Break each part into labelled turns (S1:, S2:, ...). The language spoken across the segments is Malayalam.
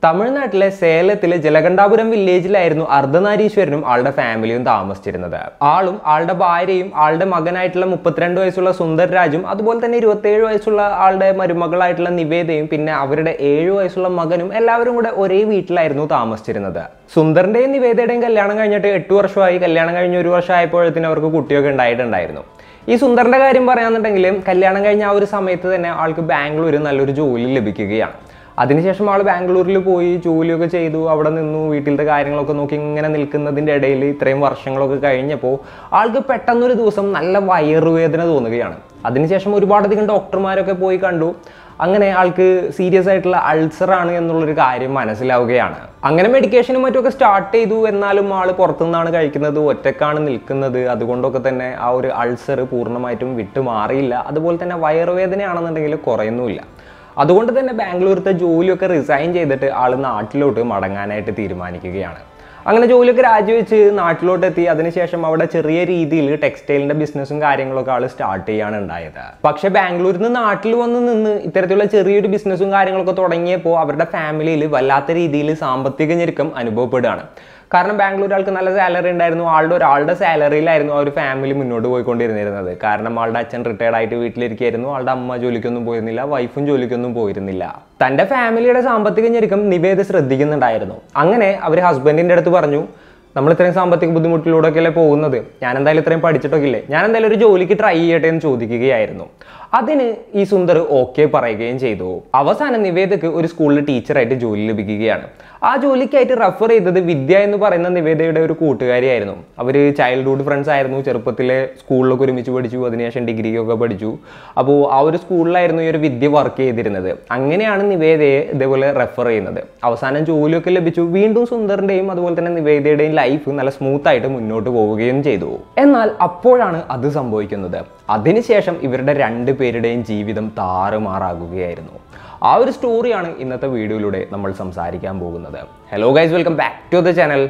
S1: തമിഴ്നാട്ടിലെ സേലത്തിലെ ജലകണ്ഠാപുരം വില്ലേജിലായിരുന്നു അർദ്ധനാരീശ്വരനും ആളുടെ ഫാമിലിയും താമസിച്ചിരുന്നത് ആളും ആളുടെ ഭാര്യയും ആളുടെ മകനായിട്ടുള്ള മുപ്പത്തിരണ്ട് വയസ്സുള്ള സുന്ദർ രാജും അതുപോലെ തന്നെ ഇരുപത്തേഴ് വയസ്സുള്ള ആളുടെ മരുമകളായിട്ടുള്ള നിവേദയും പിന്നെ അവരുടെ ഏഴ് വയസ്സുള്ള മകനും എല്ലാവരും കൂടെ ഒരേ വീട്ടിലായിരുന്നു താമസിച്ചിരുന്നത് സുന്ദറിന്റെയും നിവേദയുടെയും കല്യാണം കഴിഞ്ഞിട്ട് എട്ട് വർഷമായി കല്യാണം കഴിഞ്ഞ് ഒരു വർഷം ആയപ്പോഴത്തേനും അവർക്ക് കുട്ടിയൊക്കെ ഉണ്ടായിട്ടുണ്ടായിരുന്നു ഈ സുന്ദറിന്റെ കാര്യം പറയാന്നുണ്ടെങ്കിൽ കല്യാണം കഴിഞ്ഞ ആ ഒരു സമയത്ത് തന്നെ ആൾക്ക് ബാംഗ്ലൂർ നല്ലൊരു ജോലി ലഭിക്കുകയാണ് അതിനുശേഷം ആൾ ബാംഗ്ലൂരിൽ പോയി ജോലിയൊക്കെ ചെയ്തു അവിടെ നിന്നു വീട്ടിലത്തെ കാര്യങ്ങളൊക്കെ നോക്കി ഇങ്ങനെ നിൽക്കുന്നതിൻ്റെ ഇടയിൽ ഇത്രയും വർഷങ്ങളൊക്കെ കഴിഞ്ഞപ്പോൾ ആൾക്ക് പെട്ടെന്നൊരു ദിവസം നല്ല വയറുവേദന തോന്നുകയാണ് അതിനുശേഷം ഒരുപാടധികം ഡോക്ടർമാരൊക്കെ പോയി കണ്ടു അങ്ങനെ ആൾക്ക് സീരിയസ് ആയിട്ടുള്ള അൾസർ ആണ് എന്നുള്ളൊരു കാര്യം മനസ്സിലാവുകയാണ് അങ്ങനെ മെഡിക്കേഷനും മറ്റുമൊക്കെ സ്റ്റാർട്ട് ചെയ്തു എന്നാലും ആൾ പുറത്തുനിന്നാണ് കഴിക്കുന്നത് ഒറ്റക്കാണ് നിൽക്കുന്നത് അതുകൊണ്ടൊക്കെ തന്നെ ആ ഒരു അൾസർ പൂർണ്ണമായിട്ടും വിട്ടു മാറിയില്ല അതുപോലെ തന്നെ വയറുവേദനയാണെന്നുണ്ടെങ്കിൽ കുറയുന്നുമില്ല അതുകൊണ്ട് തന്നെ ബാംഗ്ലൂരത്തെ ജോലിയൊക്കെ റിസൈൻ ചെയ്തിട്ട് ആൾ നാട്ടിലോട്ട് മടങ്ങാനായിട്ട് തീരുമാനിക്കുകയാണ് അങ്ങനെ ജോലിയൊക്കെ രാജിവെച്ച് നാട്ടിലോട്ട് എത്തി അതിനുശേഷം അവിടെ ചെറിയ രീതിയിൽ ടെക്സ്റ്റൈലിന്റെ ബിസിനസ്സും കാര്യങ്ങളൊക്കെ ആൾ സ്റ്റാർട്ട് ചെയ്യാണ് ഉണ്ടായത് പക്ഷെ ബാംഗ്ലൂരിൽ നിന്ന് നാട്ടിൽ വന്ന് നിന്ന് ഇത്തരത്തിലുള്ള ചെറിയൊരു ബിസിനസ്സും കാര്യങ്ങളൊക്കെ തുടങ്ങിയപ്പോൾ അവരുടെ ഫാമിലിയിൽ വല്ലാത്ത രീതിയിൽ സാമ്പത്തിക ഞെരുക്കം അനുഭവപ്പെടുകയാണ് കാരണം ബാംഗ്ലൂർ ആൾക്ക് നല്ല സാലറി ഉണ്ടായിരുന്നു ആളുടെ ഒരാളുടെ സാലറിയിലായിരുന്നു ആ ഒരു ഫാമിലി മുന്നോട്ട് പോയിക്കൊണ്ടിരുന്നിരുന്നത് കാരണം ആളുടെ അച്ഛൻ റിട്ടയർഡ് ആയിട്ട് വീട്ടിലിരിക്കുകയായിരുന്നു ആളുടെ അമ്മ ജോലിക്കൊന്നും പോയിരുന്നില്ല വൈഫും ജോലിക്കൊന്നും പോയിരുന്നില്ല തന്റെ ഫാമിലിയുടെ സാമ്പത്തിക ഞെരുക്കം നിവേദ ശ്രദ്ധിക്കുന്നുണ്ടായിരുന്നു അങ്ങനെ അവർ ഹസ്ബൻഡിന്റെ അടുത്ത് പറഞ്ഞു നമ്മൾ ഇത്രയും സാമ്പത്തിക ബുദ്ധിമുട്ടിലൂടെയൊക്കെ അല്ലേ പോകുന്നത് ഞാൻ എന്തായാലും ഇത്രയും പഠിച്ചിട്ടൊക്കെ ഇല്ലേ ഞാൻ എന്തായാലും ഒരു ജോലിക്ക് ട്രൈ ചെയ്യട്ടെ എന്ന് ചോദിക്കുകയായിരുന്നു അതിന് ഈ സുന്ദർ ഓക്കെ പറയുകയും ചെയ്തു അവസാനം നിവേദക്ക് ഒരു സ്കൂളിൽ ടീച്ചറായിട്ട് ജോലി ലഭിക്കുകയാണ് ആ ജോലിക്കായിട്ട് റെഫർ ചെയ്തത് വിദ്യ എന്ന് പറയുന്ന നിവേദയുടെ ഒരു കൂട്ടുകാരിയായിരുന്നു അവർ ചൈൽഡ്ഹുഡ് ഫ്രണ്ട്സ് ആയിരുന്നു ചെറുപ്പത്തിലെ സ്കൂളിലൊക്കെ ഒരുമിച്ച് പഠിച്ചു അതിനുശേഷം ഡിഗ്രിയൊക്കെ പഠിച്ചു അപ്പോൾ ആ ഒരു സ്കൂളിലായിരുന്നു ഈ ഒരു വിദ്യ വർക്ക് ചെയ്തിരുന്നത് അങ്ങനെയാണ് നിവേദയെ ഇതേപോലെ റെഫർ ചെയ്യുന്നത് അവസാനം ജോലിയൊക്കെ ലഭിച്ചു വീണ്ടും സുന്ദറിന്റെയും അതുപോലെ തന്നെ നിവേദയുടെയും ലൈഫ് നല്ല സ്മൂത്ത് ആയിട്ട് മുന്നോട്ട് പോവുകയും ചെയ്തു എന്നാൽ അപ്പോഴാണ് അത് സംഭവിക്കുന്നത് അതിനുശേഷം ഇവരുടെ രണ്ട് പേരുടെയും ജീവിതം താറുമാറാകുകയായിരുന്നു ആ ഒരു സ്റ്റോറിയാണ് ഇന്നത്തെ വീഡിയോയിലൂടെ നമ്മൾ സംസാരിക്കാൻ പോകുന്നത് hello guys welcome back to the channel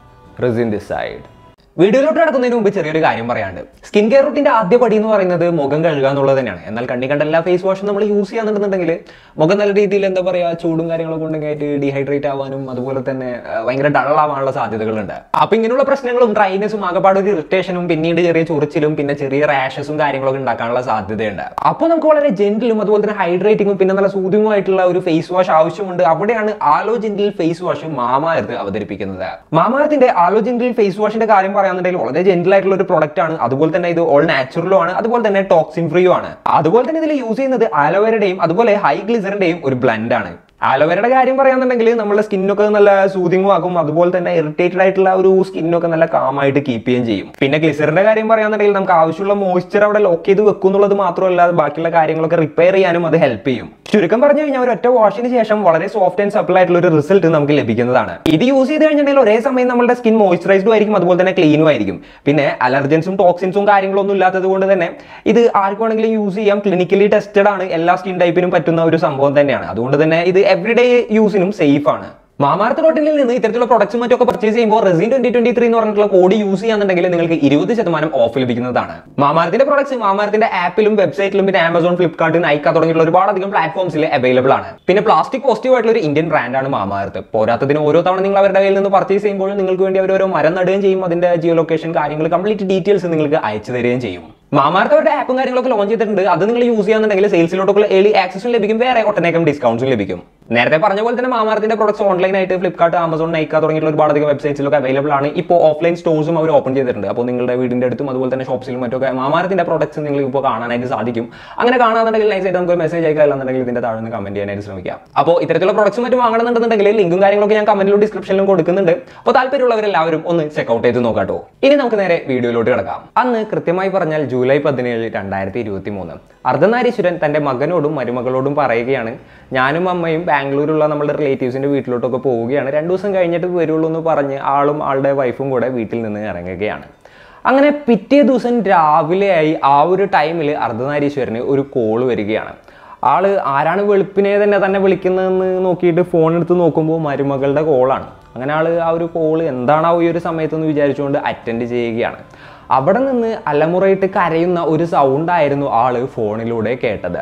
S1: റിസിൻ ദിസ് സൈഡ് വീഡിയോയിലോട്ട് നടക്കുന്നതിന് മുമ്പ് ചെറിയൊരു കാര്യം പറയാണ്ട് സ്കിൻ കെയർ റൂട്ടിന്റെ ആദ്യ പടി എന്ന് പറയുന്നത് മുഖം കഴുകുക എന്നുള്ളത് തന്നെയാണ് എന്നാൽ കണ്ണി കണ്ട എല്ലാ ഫേസ് വാഷും നമ്മൾ യൂസ് ചെയ്യാന്നുണ്ടെന്നുണ്ടെങ്കിൽ മുഖം നല്ല രീതിയിൽ എന്താ പറയുക ചൂടും കാര്യങ്ങളൊക്കെ ഉണ്ടെങ്കിൽ ആയിട്ട് ഡീഹൈഡ്രേറ്റ് ആവാനും അതുപോലെ തന്നെ ആ, ഭയങ്കര ഡൾ ആവാനുള്ള സാധ്യതകളുണ്ട് അപ്പൊ ഇങ്ങനെയുള്ള പ്രശ്നങ്ങളും ഡ്രൈനെസ്സും ആകപ്പാട് ഒരു ഇറിറ്റേഷനും പിന്നീട് ചെറിയ ചൊറിച്ചിലും പിന്നെ ചെറിയ റാഷസും കാര്യങ്ങളൊക്കെ ഉണ്ടാക്കാനുള്ള സാധ്യതയുണ്ട് അപ്പോൾ നമുക്ക് വളരെ ജെന്റിലും അതുപോലെ തന്നെ ഹൈഡ്രേറ്റിംഗും പിന്നെ നല്ല സൂതിങ്ങും ആയിട്ടുള്ള ഒരു ഫേസ് വാഷ് ആവശ്യമുണ്ട് അവിടെയാണ് ആലോ ജെന്റിൽ ഫേസ് വാഷ് മാമാർത്ത് അവതരിപ്പിക്കുന്നത് മാമാർത്തിന്റെ ആലോ ജെന്റിൽ ഫേസ് വാഷിന്റെ കാര്യം പറയാന്നുണ്ടെങ്കിൽ വളരെ ജെന്റിൽ ആയിട്ടുള്ള ഒരു പ്രൊഡക്റ്റ് ആണ് അതുപോലെ തന്നെ ഇത് ഓൾ നാച്ചുറലും ആണ് അതുപോലെ തന്നെ ടോക്സിൻ ഫ്രീയും ആണ് അതുപോലെ തന്നെ ഇതിൽ യൂസ് ചെയ്യുന്നത് ആലോവേരയുടെയും അതുപോലെ ഹൈ ഗ്ലിസറിന്റെയും ഒരു ബ്ലെൻഡ് ആണ് ആലോവേരയുടെ കാര്യം പറയാന്നുണ്ടെങ്കിൽ നമ്മുടെ സ്കിന്നൊക്കെ നല്ല സൂതിങ്ങും ആകും അതുപോലെ തന്നെ ഇറിറ്റേറ്റഡ് ആയിട്ടുള്ള ഒരു സ്കിന്നൊക്കെ നല്ല കാമായിട്ട് കീപ്പ് ചെയ്യുകയും ചെയ്യും പിന്നെ ഗ്ലിസറിന്റെ കാര്യം പറയാന്നുണ്ടെങ്കിൽ നമുക്ക് ആവശ്യമുള്ള മോയ്സ്ചർ അവിടെ ലോക്ക് ചെയ്ത് വെക്കും എന്നുള്ളത് മാത്രമല്ല ബാക്കിയുള്ള കാര്യങ്ങളൊക്കെ റിപ്പയർ ചെയ്യാനും അത് ഹെൽപ്പ് ചെയ്യും ചുരുക്കം പറഞ്ഞു കഴിഞ്ഞാൽ ഒരു ഒറ്റ വാഷിന് ശേഷം വളരെ സോഫ്റ്റ് ആൻഡ് സപ്പിൾ ആയിട്ടുള്ള ഒരു റിസൾട്ട് നമുക്ക് ലഭിക്കുന്നതാണ് ഇത് യൂസ് ചെയ്ത് കഴിഞ്ഞിട്ടുണ്ടെങ്കിൽ ഒരേ സമയം നമ്മുടെ സ്കിൻ മോയ്സ്ചറൈസ്ഡും ആയിരിക്കും അതുപോലെ തന്നെ ക്ലീനും ആയിരിക്കും പിന്നെ അലർജൻസും ടോക്സിൻസും കാര്യങ്ങളൊന്നും ഇല്ലാത്തത് കൊണ്ട് തന്നെ ഇത് ആർക്ക് വേണമെങ്കിലും യൂസ് ചെയ്യാം ക്ലിനിക്കലി ടെസ്റ്റഡ് ആണ് എല്ലാ സ്കിൻ ടൈപ്പിനും പറ്റുന്ന ഒരു സംഭവം തന്നെയാണ് അതുകൊണ്ട് തന്നെ ഇത് എവറിഡേ യൂസിനും സേഫ് ആണ് മാമാർത്ത് ഡോട്ടിനിൽ നിന്ന് ഇത്തരത്തിലുള്ള പ്രൊഡക്ട്സും മറ്റൊക്കെ പർച്ചേസ് ചെയ്യുമ്പോൾ റെസിൻ ട്വന്റി ട്വന്റി ത്രീ എന്ന് പറഞ്ഞിട്ടുള്ള കോഡ് യൂസ് ചെയ്യാന്നുണ്ടെങ്കിൽ നിങ്ങൾക്ക് ഇരുപത് ശതമാനം ഓഫ് ലഭിക്കുന്നതാണ് മാമാർത്തിന്റെ പ്രൊഡക്ട്സ് മാമാർത്തിന്റെ ആപ്പിലും വെബ്സൈറ്റിലും പിന്നെ ആമസോൺ ഫ്ലിപ്കാർട്ട് നൈക്ക തുടങ്ങിയുള്ള ഒരുപാടധികം പ്ലാറ്റ്ഫോംസിൽ അവൈലബിൾ ആണ് പിന്നെ പ്ലാസ്റ്റിക് പോസിറ്റീവ് ആയിട്ടുള്ള ഒരു ഇന്ത്യൻ ബ്രാൻഡാണ് മാമാർത്ത് പോരാത്തതിന് ഓരോ തവണ നിങ്ങൾ അവരുടെ കയ്യിൽ നിന്ന് പർച്ചേസ് ചെയ്യുമ്പോൾ നിങ്ങൾക്ക് വേണ്ടി അവർ ഓരോ മരം നടുകയും ചെയ്യും അതിന്റെ ജിയോ ലൊക്കേഷൻ കാര്യങ്ങൾ കംപ്ലീറ്റ് ഡീറ്റെയിൽസ് നിങ്ങൾക്ക് അയച്ചു തരികയും ചെയ്യും മാമാർത്ത് അവരുടെ ആപ്പും കാര്യങ്ങളൊക്കെ ലോഞ്ച് ചെയ്തിട്ടുണ്ട് അത് നിങ്ങൾ യൂസ് ചെയ്യാന്നുണ്ടെങ്കിൽ സെയിൽസിലോട്ടൊക്കെ ഏർലി ആക്സസും ലഭിക്കും വേറെ ഒട്ടനേകം ഡിസ്കൗണ്ട്സും ലഭിക്കും നേരത്തെ പറഞ്ഞ പോലെ തന്നെ മാമാർത്തിന്റെ പ്രൊഡക്ട്സ് ഓൺലൈൻ ആയിട്ട് ഫ്ലിപ്കാർട്ട് ആമസോൺ നൈക്ക തുടങ്ങിയിട്ടുള്ള ഒരുപാടധികം വെബ്സൈറ്റ്സിലൊക്കെ അവൈലബിൾ ആണ് ഇപ്പോൾ ഓഫ്ലൈൻ സ്റ്റോഴ്സും അവർ ഓപ്പൺ ചെയ്തിട്ടുണ്ട് അപ്പോൾ നിങ്ങളുടെ വീടിന്റെ അടുത്തും അതുപോലെ തന്നെ ഷോപ്സിലും മറ്റൊക്കെ മാമാർത്തിന്റെ പ്രൊഡക്ട്സ് നിങ്ങൾക്ക് ഇപ്പോൾ കാണാനായിട്ട് സാധിക്കും അങ്ങനെ കാണാന്നുണ്ടെങ്കിൽ നൈസ് ആയിട്ട് നമുക്ക് മെസ്സേജ് അയക്കുക അല്ലാന്നുണ്ടെങ്കിൽ ഇതിന്റെ താഴെ നിന്ന് കമന്റ് ചെയ്യാനായിട്ട് ശ്രമിക്കാം അപ്പോൾ ഇത്തരത്തിലുള്ള പ്രൊഡക്ട്സ് മറ്റും വാങ്ങണമെന്നുണ്ടെങ്കിൽ ലിങ്കും കാര്യങ്ങളൊക്കെ ഞാൻ കമന്റിലും ഡിസ്ക്രിപ്ഷനിലും കൊടുക്കുന്നുണ്ട് അപ്പോൾ താല്പര്യമുള്ളവരെല്ലാവരും ഒന്ന് ചെക്കൗട്ട് ചെയ്ത് നോക്കാട്ടോ ഇനി നമുക്ക് നേരെ വീഡിയോയിലോട്ട് കിടക്കാം അന്ന് കൃത്യമായി പറഞ്ഞാൽ ജൂലൈ പതിനേഴ് രണ്ടായിരത്തി ഇരുപത്തി മൂന്ന് അർദ്ധനാരീശ്വരൻ തന്റെ മകനോടും മരുമകളോടും പറയുകയാണ് ഞാനും അമ്മയും ബാംഗ്ലൂരുള്ള നമ്മുടെ റിലേറ്റീവ്സിന്റെ വീട്ടിലോട്ടൊക്കെ പോവുകയാണ് രണ്ടു ദിവസം കഴിഞ്ഞിട്ട് വരുള്ളൂ എന്ന് പറഞ്ഞ് ആളും ആളുടെ വൈഫും കൂടെ വീട്ടിൽ നിന്ന് ഇറങ്ങുകയാണ് അങ്ങനെ പിറ്റേ ദിവസം രാവിലെയായി ആ ഒരു ടൈമിൽ അർദ്ധനാരീശ്വരന് ഒരു കോള് വരികയാണ് ആള് ആരാണ് വെളുപ്പിനെ തന്നെ തന്നെ വിളിക്കുന്നതെന്ന് നോക്കിയിട്ട് ഫോൺ എടുത്ത് നോക്കുമ്പോൾ മരുമകളുടെ കോളാണ് അങ്ങനെ ആള് ആ ഒരു കോള് എന്താണാവോ ഈ ഒരു സമയത്തെന്ന് വിചാരിച്ചുകൊണ്ട് അറ്റൻഡ് ചെയ്യുകയാണ് അവിടെ നിന്ന് അലമുറയിട്ട് കരയുന്ന ഒരു സൗണ്ട് ആയിരുന്നു ആള് ഫോണിലൂടെ കേട്ടത്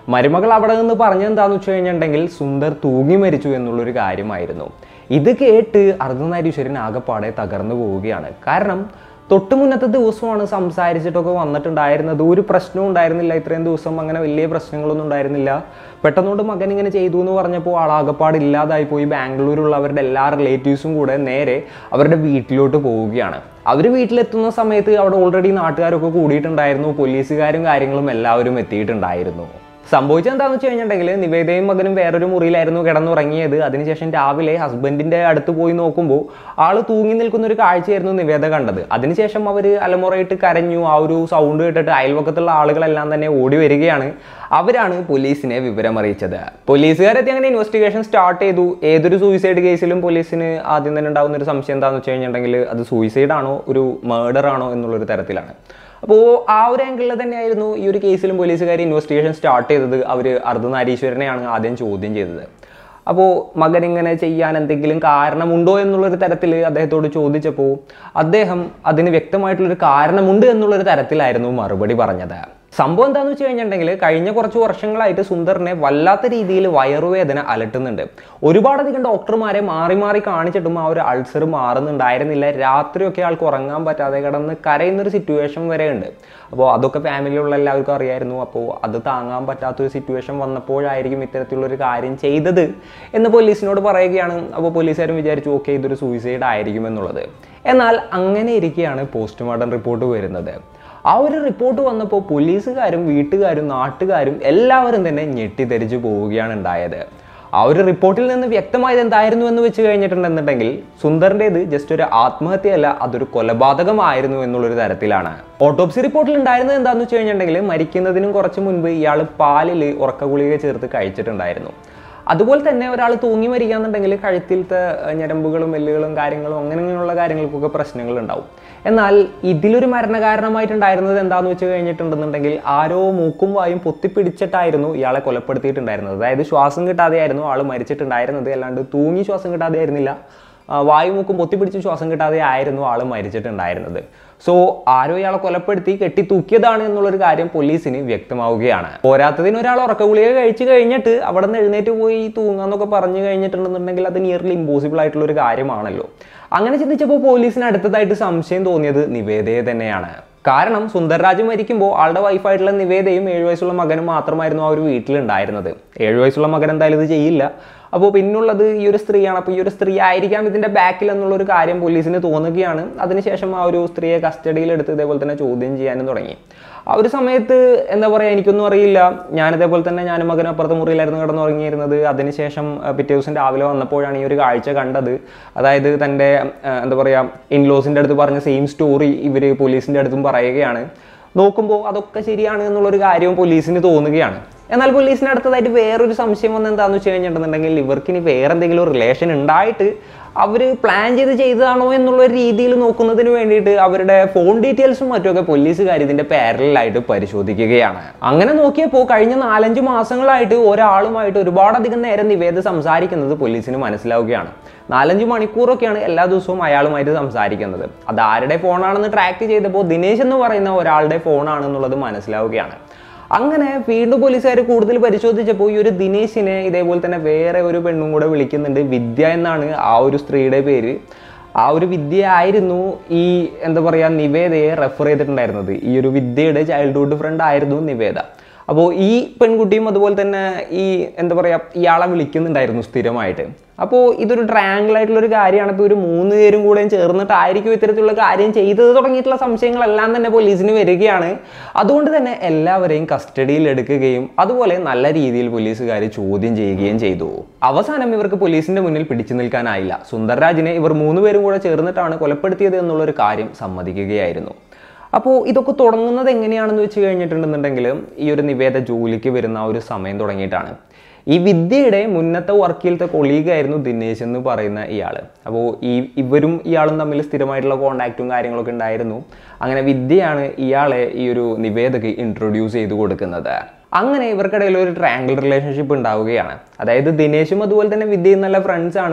S1: മരുമകൾ അവിടെ നിന്ന് പറഞ്ഞെന്താന്ന് വെച്ച് കഴിഞ്ഞിട്ടുണ്ടെങ്കിൽ സുന്ദർ തൂങ്ങി മരിച്ചു എന്നുള്ളൊരു കാര്യമായിരുന്നു ഇത് കേട്ട് അർദ്ധനാരീശ്വരൻ ആകെപ്പാടെ തകർന്നു പോവുകയാണ് കാരണം തൊട്ട് മുന്നത്തെ ദിവസമാണ് സംസാരിച്ചിട്ടൊക്കെ വന്നിട്ടുണ്ടായിരുന്നത് ഒരു പ്രശ്നവും ഉണ്ടായിരുന്നില്ല ഇത്രയും ദിവസം അങ്ങനെ വലിയ പ്രശ്നങ്ങളൊന്നും ഉണ്ടായിരുന്നില്ല പെട്ടെന്നുകൊണ്ട് മകൻ ഇങ്ങനെ ചെയ്തു എന്ന് പറഞ്ഞപ്പോൾ ആളാകപ്പാട് ഇല്ലാതായി പോയി ബാംഗ്ലൂരുള്ളവരുടെ എല്ലാ റിലേറ്റീവ്സും കൂടെ നേരെ അവരുടെ വീട്ടിലോട്ട് പോവുകയാണ് അവർ വീട്ടിലെത്തുന്ന സമയത്ത് അവിടെ ഓൾറെഡി നാട്ടുകാരൊക്കെ കൂടിയിട്ടുണ്ടായിരുന്നു പോലീസുകാരും കാര്യങ്ങളും എല്ലാവരും എത്തിയിട്ടുണ്ടായിരുന്നു സംഭവിച്ചത് എന്താണെന്ന് വെച്ച് കഴിഞ്ഞിട്ടുണ്ടെങ്കിൽ നിവേദയും മകനും വേറൊരു മുറിയിലായിരുന്നു കിടന്നുറങ്ങിയത് അതിനുശേഷം രാവിലെ ഹസ്ബൻഡിന്റെ അടുത്ത് പോയി നോക്കുമ്പോൾ ആള് തൂങ്ങി നിൽക്കുന്ന ഒരു കാഴ്ചയായിരുന്നു നിവേദ കണ്ടത് അതിനുശേഷം അവർ അലമുറയിട്ട് കരഞ്ഞു ആ ഒരു സൗണ്ട് കേട്ടിട്ട് അയൽവക്കത്തുള്ള ആളുകളെല്ലാം തന്നെ ഓടി വരികയാണ് അവരാണ് പോലീസിനെ വിവരം അറിയിച്ചത് പോലീസുകാരെത്തി അങ്ങനെ ഇൻവെസ്റ്റിഗേഷൻ സ്റ്റാർട്ട് ചെയ്തു ഏതൊരു സൂയിസൈഡ് കേസിലും പോലീസിന് ആദ്യം തന്നെ ഉണ്ടാകുന്ന ഒരു സംശയം എന്താണെന്ന് വെച്ച് കഴിഞ്ഞിട്ടുണ്ടെങ്കിൽ അത് സൂയിസൈഡ് ആണോ ഒരു മർഡർ ആണോ എന്നുള്ളൊരു തരത്തിലാണ് അപ്പോൾ ആ ഒരു ആംഗിളിൽ തന്നെയായിരുന്നു ഈ ഒരു കേസിലും പോലീസുകാർ ഇൻവെസ്റ്റിഗേഷൻ സ്റ്റാർട്ട് ചെയ്തത് അവർ അർദ്ധനാരീശ്വരനെയാണ് ആദ്യം ചോദ്യം ചെയ്തത് അപ്പോൾ മകൻ ഇങ്ങനെ ചെയ്യാൻ എന്തെങ്കിലും കാരണമുണ്ടോ എന്നുള്ളൊരു തരത്തിൽ അദ്ദേഹത്തോട് ചോദിച്ചപ്പോൾ അദ്ദേഹം അതിന് വ്യക്തമായിട്ടുള്ളൊരു കാരണമുണ്ട് എന്നുള്ളൊരു തരത്തിലായിരുന്നു മറുപടി പറഞ്ഞത് സംഭവം എന്താണെന്ന് വെച്ച് കഴിഞ്ഞിട്ടുണ്ടെങ്കിൽ കഴിഞ്ഞ കുറച്ച് വർഷങ്ങളായിട്ട് സുന്ദറിനെ വല്ലാത്ത രീതിയിൽ വയറുവേദന അലട്ടുന്നുണ്ട് ഒരുപാടധികം ഡോക്ടർമാരെ മാറി മാറി കാണിച്ചിട്ടും ആ ഒരു അൾസർ മാറുന്നുണ്ടായിരുന്നില്ല രാത്രിയൊക്കെ ആൾക്ക് ഉറങ്ങാൻ പറ്റാതെ കിടന്ന് കരയുന്നൊരു സിറ്റുവേഷൻ വരെ ഉണ്ട് അപ്പോൾ അതൊക്കെ ഫാമിലിയിലുള്ള എല്ലാവർക്കും അറിയായിരുന്നു അപ്പോൾ അത് താങ്ങാൻ പറ്റാത്തൊരു സിറ്റുവേഷൻ വന്നപ്പോഴായിരിക്കും ഇത്തരത്തിലുള്ളൊരു കാര്യം ചെയ്തത് എന്ന് പോലീസിനോട് പറയുകയാണ് അപ്പോൾ പോലീസുകാരും വിചാരിച്ചു ഓക്കെ ഇതൊരു സൂയിസൈഡ് ആയിരിക്കും എന്നുള്ളത് എന്നാൽ അങ്ങനെ ഇരിക്കെയാണ് പോസ്റ്റ്മോർട്ടം റിപ്പോർട്ട് വരുന്നത് ആ ഒരു റിപ്പോർട്ട് വന്നപ്പോൾ പോലീസുകാരും വീട്ടുകാരും നാട്ടുകാരും എല്ലാവരും തന്നെ ഞെട്ടിത്തെരിച്ചു പോവുകയാണ് ഉണ്ടായത് ആ ഒരു റിപ്പോർട്ടിൽ നിന്ന് വ്യക്തമായത് എന്തായിരുന്നു എന്ന് വെച്ച് കഴിഞ്ഞിട്ടുണ്ടെന്നുണ്ടെങ്കിൽ സുന്ദറിൻ്റെത് ജസ്റ്റ് ഒരു ആത്മഹത്യയല്ല അതൊരു കൊലപാതകമായിരുന്നു എന്നുള്ളൊരു തരത്തിലാണ് ഓട്ടോപ്സി റിപ്പോർട്ടിൽ ഉണ്ടായിരുന്നത് എന്താണെന്ന് വെച്ച് കഴിഞ്ഞിട്ടുണ്ടെങ്കിൽ മരിക്കുന്നതിനും കുറച്ച് മുൻപ് ഇയാൾ പാലിൽ ഉറക്ക ഗുളിക ചേർത്ത് കഴിച്ചിട്ടുണ്ടായിരുന്നു അതുപോലെ തന്നെ ഒരാൾ തൂങ്ങി മരിക്കാന്നുണ്ടെങ്കിൽ കഴുത്തിലത്തെ ഏഹ്, ഞരമ്പുകളും എല്ലുകളും കാര്യങ്ങളും അങ്ങനെ അങ്ങനെയുള്ള കാര്യങ്ങൾക്കൊക്കെ പ്രശ്നങ്ങൾ ഉണ്ടാവും എന്നാൽ ഇതിലൊരു മരണകാരണമായിട്ടുണ്ടായിരുന്നത് എന്താന്ന് വെച്ച് കഴിഞ്ഞിട്ടുണ്ടെന്നുണ്ടെങ്കിൽ ആരോ മൂക്കും വായും പൊത്തിപ്പിടിച്ചിട്ടായിരുന്നു ഇയാളെ കൊലപ്പെടുത്തിയിട്ടുണ്ടായിരുന്നത് അതായത് ശ്വാസം കിട്ടാതെയായിരുന്നു ആൾ മരിച്ചിട്ടുണ്ടായിരുന്നത് അല്ലാണ്ട് തൂങ്ങി ശ്വാസം കിട്ടാതെ ആയിരുന്നില്ല ആ, വായു മൂക്കും പൊത്തിപ്പിടിച്ച് ശ്വാസം കിട്ടാതെ ആയിരുന്നു ആൾ മരിച്ചിട്ടുണ്ടായിരുന്നത് സോ ആരോ ഇയാളെ കൊലപ്പെടുത്തി കെട്ടി തൂക്കിയതാണ് എന്നുള്ളൊരു കാര്യം പോലീസിന് വ്യക്തമാവുകയാണ് പോരാത്തതിന് ഒരാൾ ഉറക്ക ഗുളിക കഴിച്ചു കഴിഞ്ഞിട്ട് അവിടെ നിന്ന് എഴുന്നേറ്റ് പോയി തൂങ്ങാന്നൊക്കെ പറഞ്ഞു കഴിഞ്ഞിട്ടുണ്ടെന്നുണ്ടെങ്കിൽ അത് നിയർലി ഇമ്പോസിബിൾ ആയിട്ടുള്ള ഒരു കാര്യമാണല്ലോ അങ്ങനെ ചിന്തിച്ചപ്പോൾ പോലീസിന് അടുത്തതായിട്ട് സംശയം തോന്നിയത് നിവേദയെ തന്നെയാണ് കാരണം സുന്ദർരാജ് മരിക്കുമ്പോൾ ആളുടെ വൈഫായിട്ടുള്ള നിവേദയും ഏഴു വയസ്സുള്ള മകനും മാത്രമായിരുന്നു ആ ഒരു വീട്ടിലുണ്ടായിരുന്നത് ഏഴു വയസ്സുള്ള മകൻ എന്തായാലും ഇത് ചെയ്യില്ല അപ്പോൾ പിന്നുള്ളത് ഈ ഒരു സ്ത്രീയാണ് അപ്പോൾ ഈ ഒരു സ്ത്രീ ആയിരിക്കാം ഇതിന്റെ ബാക്കിൽ എന്നുള്ള ഒരു കാര്യം പോലീസിന് തോന്നുകയാണ് അതിനുശേഷം ആ ഒരു സ്ത്രീയെ കസ്റ്റഡിയിൽ എടുത്ത് ഇതേപോലെ തന്നെ ചോദ്യം ചെയ്യാനും തുടങ്ങി ആ ഒരു സമയത്ത് എന്താ പറയുക എനിക്കൊന്നും അറിയില്ല ഞാൻ ഇതേപോലെ തന്നെ ഞാനും മകനും അപ്പുറത്തെ മുറിയിലായിരുന്നു കിടന്നുറങ്ങിയിരുന്നത് അതിനുശേഷം ആ, പിറ്റേ ദിവസം രാവിലെ വന്നപ്പോഴാണ് ഈ ഒരു കാഴ്ച കണ്ടത് അതായത് തൻ്റെ ആ, എന്താ പറയുക ഇൻലോസിൻ്റെ അടുത്ത് പറഞ്ഞ സെയിം സ്റ്റോറി ഇവർ പോലീസിൻ്റെ അടുത്തും പറയുകയാണ് നോക്കുമ്പോൾ അതൊക്കെ ശരിയാണ് എന്നുള്ളൊരു കാര്യവും പോലീസിന് തോന്നുകയാണ് എന്നാൽ പോലീസിന് അടുത്തതായിട്ട് വേറൊരു സംശയം വന്ന് എന്താണെന്ന് വെച്ച് കഴിഞ്ഞിട്ടുണ്ടെങ്കിൽ ഇവർക്ക് ഇനി വേറെ എന്തെങ്കിലും റിലേഷൻ ഉണ്ടായിട്ട് അവർ പ്ലാൻ ചെയ്ത് ചെയ്തതാണോ എന്നുള്ള ഒരു രീതിയിൽ നോക്കുന്നതിന് വേണ്ടിയിട്ട് അവരുടെ ഫോൺ ഡീറ്റെയിൽസും മറ്റുമൊക്കെ പോലീസുകാർ ഇതിന്റെ പാരലായിട്ട് പരിശോധിക്കുകയാണ് അങ്ങനെ നോക്കിയപ്പോൾ കഴിഞ്ഞ നാലഞ്ച് മാസങ്ങളായിട്ട് ഒരാളുമായിട്ട് ഒരുപാടധികം നേരം നിവേദ സംസാരിക്കുന്നത് പോലീസിന് മനസ്സിലാവുകയാണ് നാലഞ്ച് മണിക്കൂറൊക്കെയാണ് എല്ലാ ദിവസവും അയാളുമായിട്ട് സംസാരിക്കുന്നത് അത് ആരുടെ ഫോണാണെന്ന് ട്രാക്ക് ചെയ്തപ്പോൾ ദിനേശ് എന്ന് പറയുന്ന ഒരാളുടെ ഫോണാണെന്നുള്ളത് മനസ്സിലാവുകയാണ് അങ്ങനെ വീണ്ടും പോലീസുകാർ കൂടുതൽ പരിശോധിച്ചപ്പോൾ ഈ ഒരു ദിനേശിനെ ഇതേപോലെ തന്നെ വേറെ ഒരു പെണ്ണും കൂടെ വിളിക്കുന്നുണ്ട് വിദ്യ എന്നാണ് ആ ഒരു സ്ത്രീയുടെ പേര് ആ ഒരു വിദ്യ ആയിരുന്നു ഈ എന്താ പറയുക നിവേദയെ റെഫർ ചെയ്തിട്ടുണ്ടായിരുന്നത് ഈ ഒരു വിദ്യയുടെ ചൈൽഡ്ഹുഡ് ഫ്രണ്ട് ആയിരുന്നു നിവേദ അപ്പോൾ ഈ പെൺകുട്ടിയും അതുപോലെ തന്നെ ഈ എന്താ പറയുക ഇയാളെ വിളിക്കുന്നുണ്ടായിരുന്നു സ്ഥിരമായിട്ട് അപ്പോൾ ഇതൊരു ട്രയാങ്കിൾ ആയിട്ടുള്ള ഒരു കാര്യമാണ് ഇപ്പോൾ ഒരു മൂന്ന് പേരും കൂടെയും ചേർന്നിട്ടായിരിക്കും ഇത്തരത്തിലുള്ള കാര്യം ചെയ്തത് തുടങ്ങിയിട്ടുള്ള സംശയങ്ങളെല്ലാം തന്നെ പോലീസിന് വരികയാണ് അതുകൊണ്ട് തന്നെ എല്ലാവരെയും കസ്റ്റഡിയിൽ എടുക്കുകയും അതുപോലെ നല്ല രീതിയിൽ പോലീസുകാർ ചോദ്യം ചെയ്യുകയും ചെയ്തു അവസാനം ഇവർക്ക് പോലീസിന്റെ മുന്നിൽ പിടിച്ചു നിൽക്കാനായില്ല സുന്ദർരാജിനെ ഇവർ മൂന്നുപേരും കൂടെ ചേർന്നിട്ടാണ് കൊലപ്പെടുത്തിയത് എന്നുള്ളൊരു കാര്യം സമ്മതിക്കുകയായിരുന്നു അപ്പോൾ ഇതൊക്കെ തുടങ്ങുന്നത് എങ്ങനെയാണെന്ന് വെച്ച് കഴിഞ്ഞിട്ടുണ്ടെന്നുണ്ടെങ്കിൽ ഈ ഒരു നിവേദ ജോലിക്ക് വരുന്ന ആ ഒരു സമയം തുടങ്ങിയിട്ടാണ് ഈ വിദ്യയുടെ മുന്നത്തെ വർക്കിലത്തെ കൊളീഗായിരുന്നു ദിനേശ് എന്ന് പറയുന്ന ഇയാൾ അപ്പോൾ ഈ ഇവരും ഇയാളും തമ്മിൽ സ്ഥിരമായിട്ടുള്ള കോണ്ടാക്റ്റും കാര്യങ്ങളൊക്കെ ഉണ്ടായിരുന്നു അങ്ങനെ വിദ്യയാണ് ഇയാളെ ഈ ഒരു നിവേദക്ക് ഇൻട്രൊഡ്യൂസ് ചെയ്ത് കൊടുക്കുന്നത് അങ്ങനെ ഇവർക്കിടയിൽ ഒരു ട്രാങ്കിൾ റിലേഷൻഷിപ്പ് ഉണ്ടാവുകയാണ് അതായത് ദിനേശും അതുപോലെ തന്നെ വിദ്യയും നല്ല ഫ്രണ്ട്സ് ആണ്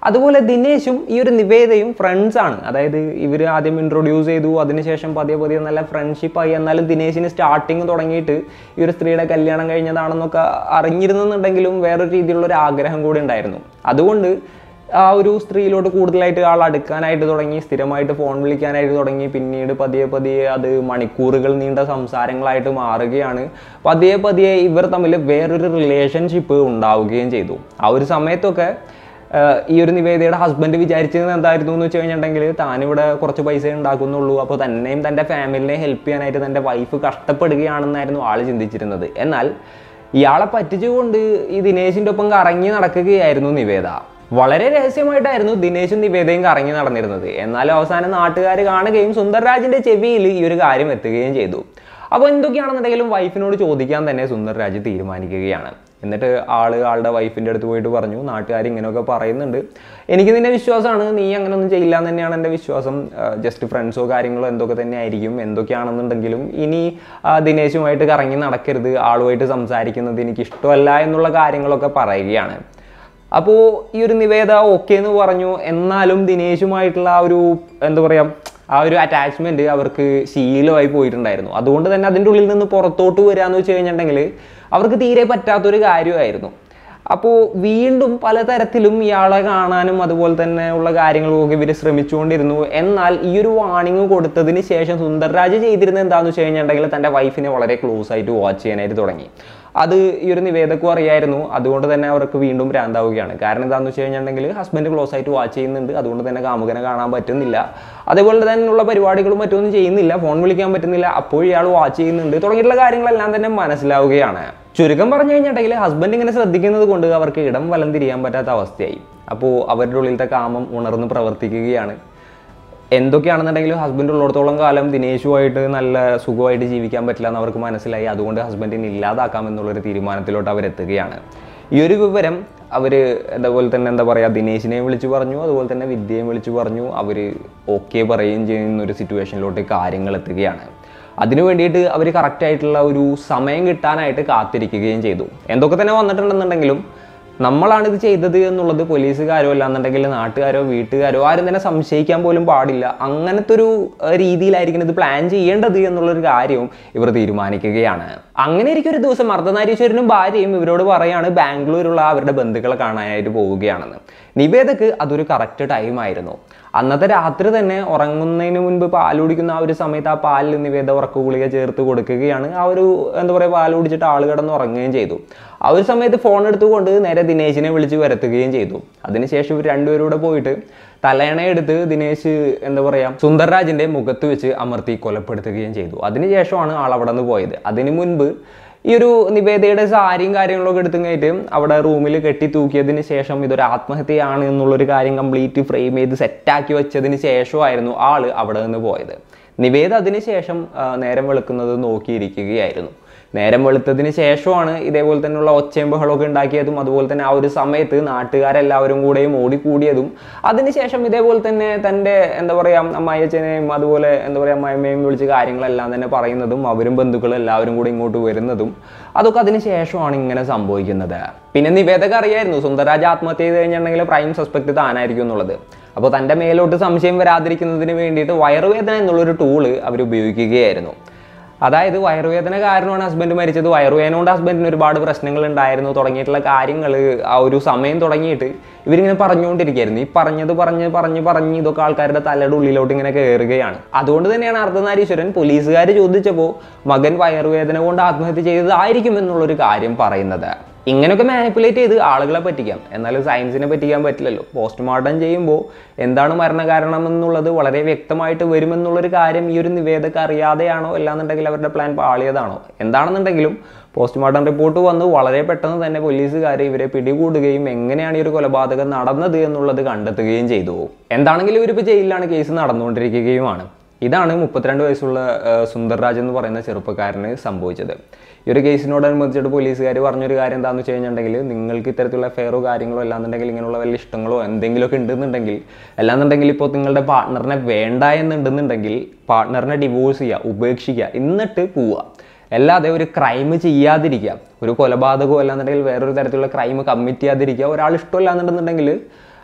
S1: അതുപോലെ ദിനേശും ഈ ഒരു നിവേദയും ഫ്രണ്ട്സ് ആണ് അതായത് ഇവർ ആദ്യം ഇൻട്രൊഡ്യൂസ് ചെയ്തു അതിനുശേഷം പതിയെ പതിയെ നല്ല ഫ്രണ്ട്ഷിപ്പായി എന്നാലും ദിനേശിന് സ്റ്റാർട്ടിങ് തുടങ്ങിയിട്ട് ഈ ഒരു സ്ത്രീയുടെ കല്യാണം കഴിഞ്ഞതാണെന്നൊക്കെ അറിഞ്ഞിരുന്നെന്നുണ്ടെങ്കിലും വേറൊരു രീതിയിലുള്ള ഒരു ആഗ്രഹം കൂടി ഉണ്ടായിരുന്നു അതുകൊണ്ട് ആ ഒരു സ്ത്രീയിലോട്ട് കൂടുതലായിട്ട് ആൾ അടുക്കാനായിട്ട് തുടങ്ങി സ്ഥിരമായിട്ട് ഫോൺ വിളിക്കാനായിട്ട് തുടങ്ങി പിന്നീട് പതിയെ പതിയെ അത് മണിക്കൂറുകൾ നീണ്ട സംസാരങ്ങളായിട്ട് മാറുകയാണ് പതിയെ പതിയെ ഇവർ തമ്മിൽ വേറൊരു റിലേഷൻഷിപ്പ് ഉണ്ടാവുകയും ചെയ്തു ആ ഒരു സമയത്തൊക്കെ ആഹ് ഈ ഒരു നിവേദയുടെ ഹസ്ബൻഡ് വിചാരിച്ചത് എന്തായിരുന്നു എന്ന് വെച്ച് കഴിഞ്ഞിട്ടുണ്ടെങ്കിൽ താനിവിടെ കുറച്ച് പൈസ ഉണ്ടാക്കുന്നുള്ളൂ അപ്പോൾ തന്നെയും തൻ്റെ ഫാമിലിനെ ഹെൽപ്പ് ചെയ്യാനായിട്ട് തൻ്റെ വൈഫ് കഷ്ടപ്പെടുകയാണെന്നായിരുന്നു ആൾ ചിന്തിച്ചിരുന്നത് എന്നാൽ ഇയാളെ പറ്റിച്ചുകൊണ്ട് ഈ ദിനേശിൻ്റെ ഒപ്പം കറങ്ങി നടക്കുകയായിരുന്നു നിവേദ വളരെ രഹസ്യമായിട്ടായിരുന്നു ദിനേശും നിവേദയും കറങ്ങി നടന്നിരുന്നത് എന്നാൽ അവസാനം നാട്ടുകാർ കാണുകയും സുന്ദർരാജിന്റെ ചെവിയിൽ ഈ ഒരു കാര്യം എത്തുകയും ചെയ്തു അപ്പോൾ എന്തൊക്കെയാണെന്നുണ്ടെങ്കിലും വൈഫിനോട് ചോദിക്കാൻ തന്നെ സുന്ദർരാജ് തീരുമാനിക്കുകയാണ് എന്നിട്ട് ആള് ആളുടെ വൈഫിൻ്റെ അടുത്ത് പോയിട്ട് പറഞ്ഞു നാട്ടുകാർ ഇങ്ങനെയൊക്കെ പറയുന്നുണ്ട് എനിക്ക് നിന്നെ വിശ്വാസമാണ് നീ അങ്ങനെ ഒന്നും ചെയ്യില്ല എന്ന് തന്നെയാണ് എൻ്റെ വിശ്വാസം ജസ്റ്റ് ഫ്രണ്ട്സോ കാര്യങ്ങളോ എന്തൊക്കെ തന്നെ ആയിരിക്കും എന്തൊക്കെയാണെന്നുണ്ടെങ്കിലും ഇനി ആ, ദിനേശുമായിട്ട് കറങ്ങി നടക്കരുത് ആളുമായിട്ട് സംസാരിക്കുന്നത് എനിക്ക് ഇഷ്ടമല്ല എന്നുള്ള കാര്യങ്ങളൊക്കെ പറയുകയാണ് അപ്പോൾ ഈ ഒരു നിവേദ ഓക്കെ എന്ന് പറഞ്ഞു എന്നാലും ദിനേശുമായിട്ടുള്ള ആ ഒരു എന്താ പറയുക ആ ഒരു അറ്റാച്ച്മെന്റ് അവർക്ക് ശീലമായി പോയിട്ടുണ്ടായിരുന്നു അതുകൊണ്ട് തന്നെ അതിൻ്റെ ഉള്ളിൽ നിന്ന് പുറത്തോട്ട് വരാന്ന് വെച്ച് കഴിഞ്ഞിട്ടുണ്ടെങ്കിൽ അവർക്ക് തീരെ പറ്റാത്തൊരു കാര്യമായിരുന്നു അപ്പോൾ വീണ്ടും പലതരത്തിലും ഇയാളെ കാണാനും അതുപോലെ തന്നെ ഉള്ള കാര്യങ്ങളൊക്കെ ഇവർ ശ്രമിച്ചുകൊണ്ടിരുന്നു എന്നാൽ ഈ ഒരു വാണിംഗ് കൊടുത്തതിന് ശേഷം സുന്ദർരാജ് ചെയ്തിരുന്നത് എന്താണെന്ന് വെച്ച് കഴിഞ്ഞിട്ടുണ്ടെങ്കിൽ തൻ്റെ വൈഫിനെ വളരെ ക്ലോസ് ആയിട്ട് വാച്ച് ചെയ്യാനായിട്ട് തുടങ്ങി അത് ഈ ഒരു നിവേദക്കും അറിയായിരുന്നു അതുകൊണ്ട് തന്നെ അവർക്ക് വീണ്ടും ഭ്രാന്താവുകയാണ് കാരണം എന്താണെന്ന് വെച്ച് കഴിഞ്ഞിട്ടുണ്ടെങ്കിൽ ഹസ്ബൻഡ് ക്ലോസ് ആയിട്ട് വാച്ച് ചെയ്യുന്നുണ്ട് അതുകൊണ്ട് തന്നെ കാമുകനെ കാണാൻ പറ്റുന്നില്ല അതേപോലെ തന്നെയുള്ള പരിപാടികളും മറ്റൊന്നും ചെയ്യുന്നില്ല ഫോൺ വിളിക്കാൻ പറ്റുന്നില്ല അപ്പോൾ ഇയാൾ വാച്ച് ചെയ്യുന്നുണ്ട് തുടങ്ങിയിട്ടുള്ള കാര്യങ്ങളെല്ലാം തന്നെ മനസ്സിലാവുകയാണ് ചുരുക്കം പറഞ്ഞു കഴിഞ്ഞിട്ടുണ്ടെങ്കിൽ ഹസ്ബൻഡ് ഇങ്ങനെ ശ്രദ്ധിക്കുന്നത് കൊണ്ട് അവർക്ക് ഇടം വലം തിരിയാൻ പറ്റാത്ത അവസ്ഥയായി അപ്പോൾ അവരുടെ ഉള്ളിലത്തെ കാമം ഉണർന്ന് പ്രവർത്തിക്കുകയാണ് എന്തൊക്കെയാണെന്നുണ്ടെങ്കിലും ഹസ്ബൻഡ് ഉള്ളിടത്തോളം കാലം ദിനേശുമായിട്ട് നല്ല സുഖമായിട്ട് ജീവിക്കാൻ പറ്റില്ല എന്ന് അവർക്ക് മനസ്സിലായി അതുകൊണ്ട് ഹസ്ബൻഡിനെ ഇല്ലാതാക്കാം എന്നുള്ളൊരു തീരുമാനത്തിലോട്ട് അവരെത്തുകയാണ് ഈ ഒരു വിവരം അവർ അതുപോലെ തന്നെ എന്താ പറയുക ദിനേശിനെയും വിളിച്ചു പറഞ്ഞു അതുപോലെ തന്നെ വിദ്യയും വിളിച്ചു പറഞ്ഞു അവർ ഓക്കെ പറയുകയും ചെയ്യുന്ന ഒരു സിറ്റുവേഷനിലോട്ട് കാര്യങ്ങൾ എത്തുകയാണ് അതിനു വേണ്ടിയിട്ട് അവർ കറക്റ്റ് ആയിട്ടുള്ള ഒരു സമയം കിട്ടാനായിട്ട് കാത്തിരിക്കുകയും ചെയ്തു എന്തൊക്കെ തന്നെ വന്നിട്ടുണ്ടെന്നുണ്ടെങ്കിലും നമ്മളാണ് ഇത് ചെയ്തത് എന്നുള്ളത് പോലീസുകാരോ അല്ലാന്നുണ്ടെങ്കിൽ നാട്ടുകാരോ വീട്ടുകാരോ ആരും തന്നെ സംശയിക്കാൻ പോലും പാടില്ല അങ്ങനത്തെ ഒരു ഏഹ്, രീതിയിലായിരിക്കണം ഇത് പ്ലാൻ ചെയ്യേണ്ടത് എന്നുള്ളൊരു കാര്യവും ഇവർ തീരുമാനിക്കുകയാണ് അങ്ങനെ ഇരിക്കും ഒരു ദിവസം അർദ്ധനാരീശ്വരനും ഭാര്യയും ഇവരോട് പറയാണ് ബാംഗ്ലൂരുള്ള അവരുടെ ബന്ധുക്കളെ കാണാനായിട്ട് പോവുകയാണെന്ന് നിവേദക്ക് അതൊരു കറക്റ്റ് ടൈം ആയിരുന്നു അന്നത്തെ രാത്രി തന്നെ ഉറങ്ങുന്നതിന് മുൻപ് പാൽ കുടിക്കുന്ന ആ ഒരു സമയത്ത് ആ പാലിൽ നിവേദ ഉറക്ക ഗുളിക ചേർത്ത് കൊടുക്കുകയാണ് ആ ഒരു എന്താ പറയുക പാൽ കുടിച്ചിട്ട് ആൾ കിടന്ന് ഉറങ്ങുകയും ചെയ്തു ആ ഒരു സമയത്ത് ഫോൺ എടുത്തുകൊണ്ട് നേരെ ദിനേശിനെ വിളിച്ച് വരുത്തുകയും ചെയ്തു അതിനുശേഷം ഇവർ രണ്ടുപേരും കൂടെ പോയിട്ട് തലയണയെടുത്ത് ദിനേശ് എന്താ പറയുക സുന്ദർരാജിന്റെ മുഖത്ത് വെച്ച് അമർത്തി കൊലപ്പെടുത്തുകയും ചെയ്തു അതിനുശേഷമാണ് ആൾ അവിടെ നിന്ന് പോയത് അതിനു മുൻപ് ഈ ഒരു നിവേദയുടെ സാരിയും കാര്യങ്ങളൊക്കെ എടുത്തു കഴിഞ്ഞിട്ട് അവിടെ റൂമിൽ കെട്ടി തൂക്കിയതിന് ശേഷം ഇതൊരു ആത്മഹത്യയാണ് എന്നുള്ളൊരു കാര്യം കംപ്ലീറ്റ് ഫ്രെയിം ചെയ്ത് സെറ്റാക്കി വെച്ചതിന് ശേഷമായിരുന്നു ആള് അവിടെ നിന്ന് പോയത് നിവേദ അതിന് ശേഷം ആ, നേരം വെളുക്കുന്നത് നോക്കിയിരിക്കുകയായിരുന്നു നേരം വെളുത്തതിന് ശേഷമാണ് ഇതേപോലെ തന്നെയുള്ള ഒച്ചയും ബഹളമൊക്കെ ഉണ്ടാക്കിയതും അതുപോലെ തന്നെ ആ ഒരു സമയത്ത് നാട്ടുകാരെല്ലാവരും കൂടെയും ഓടിക്കൂടിയതും അതിനുശേഷം ഇതേപോലെ തന്നെ തൻ്റെ എന്താ പറയുക അമ്മായിയച്ഛനെയും അതുപോലെ എന്താ പറയുക അമ്മായിമ്മയും വിളിച്ച് കാര്യങ്ങളെല്ലാം തന്നെ പറയുന്നതും അവരും ബന്ധുക്കളും എല്ലാവരും കൂടി ഇങ്ങോട്ട് വരുന്നതും അതൊക്കെ അതിന് ശേഷമാണ് ഇങ്ങനെ സംഭവിക്കുന്നത് പിന്നെ നിവേദക അറിയായിരുന്നു സുന്ദരരാജ് ആത്മഹത്യ ചെയ്ത് കഴിഞ്ഞിട്ടുണ്ടെങ്കിൽ പ്രൈം സസ്പെക്ട് താനായിരിക്കും എന്നുള്ളത് അപ്പോൾ തൻ്റെ മേലോട്ട് സംശയം വരാതിരിക്കുന്നതിന് വേണ്ടിയിട്ട് വയറുവേദന എന്നുള്ളൊരു ടൂള് അവർ ഉപയോഗിക്കുകയായിരുന്നു അതായത് വയറുവേദന കാരണമാണ് ഹസ്ബൻഡ് മരിച്ചത് വയറുവേദന കൊണ്ട് ഹസ്ബൻഡിന് ഒരുപാട് പ്രശ്നങ്ങൾ ഉണ്ടായിരുന്നു തുടങ്ങിയിട്ടുള്ള കാര്യങ്ങൾ ആ ഒരു സമയം തുടങ്ങിയിട്ട് ഇവരിങ്ങനെ പറഞ്ഞുകൊണ്ടിരിക്കുകയായിരുന്നു ഈ പറഞ്ഞത് പറഞ്ഞ് പറഞ്ഞ് പറഞ്ഞ് ഇതൊക്കെ ആൾക്കാരുടെ തലയുടെ ഉള്ളിലോട്ട് ഇങ്ങനെ കയറുകയാണ് അതുകൊണ്ട് തന്നെയാണ് അർദ്ധനാരീശ്വരൻ പോലീസുകാർ ചോദിച്ചപ്പോൾ മകൻ വയറുവേദന കൊണ്ട് ആത്മഹത്യ ചെയ്തതായിരിക്കും എന്നുള്ളൊരു കാര്യം പറയുന്നത് ഇങ്ങനെയൊക്കെ മാനിപ്പുലേറ്റ് ചെയ്ത് ആളുകളെ പറ്റിക്കാം എന്നാലും സയൻസിനെ പറ്റിക്കാൻ പറ്റില്ലല്ലോ പോസ്റ്റ്മോർട്ടം ചെയ്യുമ്പോൾ എന്താണ് മരണകാരണം എന്നുള്ളത് വളരെ വ്യക്തമായിട്ട് വരുമെന്നുള്ളൊരു കാര്യം ഈ ഒരു നിവേദക അറിയാതെയാണോ അല്ലാന്നുണ്ടെങ്കിൽ അവരുടെ പ്ലാൻ പാളിയതാണോ എന്താണെന്നുണ്ടെങ്കിലും പോസ്റ്റ്മോർട്ടം റിപ്പോർട്ട് വന്ന് വളരെ പെട്ടെന്ന് തന്നെ പോലീസുകാർ ഇവരെ പിടികൂടുകയും എങ്ങനെയാണ് ഈ ഒരു കൊലപാതകം നടന്നത് എന്നുള്ളത് കണ്ടെത്തുകയും ചെയ്തു എന്താണെങ്കിലും ഇവരിപ്പോൾ ജയിലിലാണ് കേസ് നടന്നുകൊണ്ടിരിക്കുകയുമാണ് ഇതാണ് മുപ്പത്തിരണ്ട് വയസ്സുള്ള ആ, സുന്ദർരാജ് എന്ന് പറയുന്ന ചെറുപ്പക്കാരന് സംഭവിച്ചത് ഈ ഒരു കേസിനോടനുബന്ധിച്ചിട്ട് പോലീസുകാർ പറഞ്ഞൊരു കാര്യം എന്താണെന്ന് വെച്ച് കഴിഞ്ഞിട്ടുണ്ടെങ്കിൽ നിങ്ങൾക്ക് ഇത്തരത്തിലുള്ള ഫെയറോ കാര്യങ്ങളോ അല്ലാന്നുണ്ടെങ്കിൽ ഇങ്ങനെയുള്ള വല്ല ഇഷ്ടങ്ങളോ എന്തെങ്കിലുമൊക്കെ ഉണ്ടെന്നുണ്ടെങ്കിൽ അല്ലാന്നുണ്ടെങ്കിൽ ഇപ്പോൾ നിങ്ങളുടെ പാർട്ട്ണറിനെ വേണ്ട എന്നുണ്ടെന്നുണ്ടെങ്കിൽ പാർട്ട്ണറിനെ ഡിവോഴ്സ് ചെയ്യുക ഉപേക്ഷിക്കുക എന്നിട്ട് പോവുക അല്ലാതെ ഒരു ക്രൈം ചെയ്യാതിരിക്കുക ഒരു കൊലപാതകമോ അല്ലാന്നുണ്ടെങ്കിൽ വേറൊരു തരത്തിലുള്ള ക്രൈം കമ്മിറ്റ് ചെയ്യാതിരിക്കുക ഒരാൾ ഇഷ്ടമല്ല എന്നുണ്ടെന്നുണ്ടെങ്കിൽ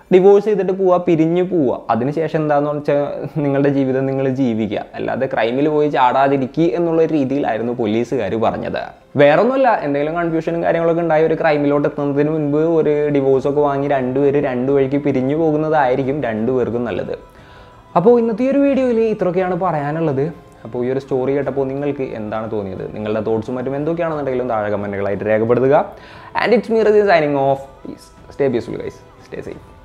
S1: ഡിവോഴ്സ് ചെയ്തിട്ട് പോവുക പിരിഞ്ഞു പോവുക അതിനുശേഷം എന്താണെന്ന് വെച്ചാൽ നിങ്ങളുടെ ജീവിതം നിങ്ങൾ ജീവിക്കുക അല്ലാതെ ക്രൈമിൽ പോയി ചാടാതിരിക്കുക എന്നുള്ള ഒരു രീതിയിലായിരുന്നു പോലീസുകാർ പറഞ്ഞത് വേറൊന്നുമല്ല എന്തെങ്കിലും കൺഫ്യൂഷനും കാര്യങ്ങളൊക്കെ ഉണ്ടായി ഒരു ക്രൈമിലോട്ട് എത്തുന്നതിന് മുൻപ് ഒരു ഡിവോഴ്സൊക്കെ വാങ്ങി രണ്ടുപേര് രണ്ടു വഴിക്ക് പിരിഞ്ഞു പോകുന്നതായിരിക്കും രണ്ടുപേർക്കും നല്ലത് അപ്പോൾ ഇന്നത്തെ ഈ ഒരു വീഡിയോയിൽ ഇത്രയൊക്കെയാണ് പറയാനുള്ളത് അപ്പോൾ ഈ ഒരു സ്റ്റോറി കേട്ടപ്പോൾ നിങ്ങൾക്ക് എന്താണ് തോന്നിയത് നിങ്ങളുടെ തോട്ട്സും മറ്റും എന്തൊക്കെയാണെന്നുണ്ടെങ്കിലും താഴെ കമൻറ്റുകളായിട്ട് രേഖപ്പെടുത്തുക and it's me Reji signing off please stay peaceful guys stay safe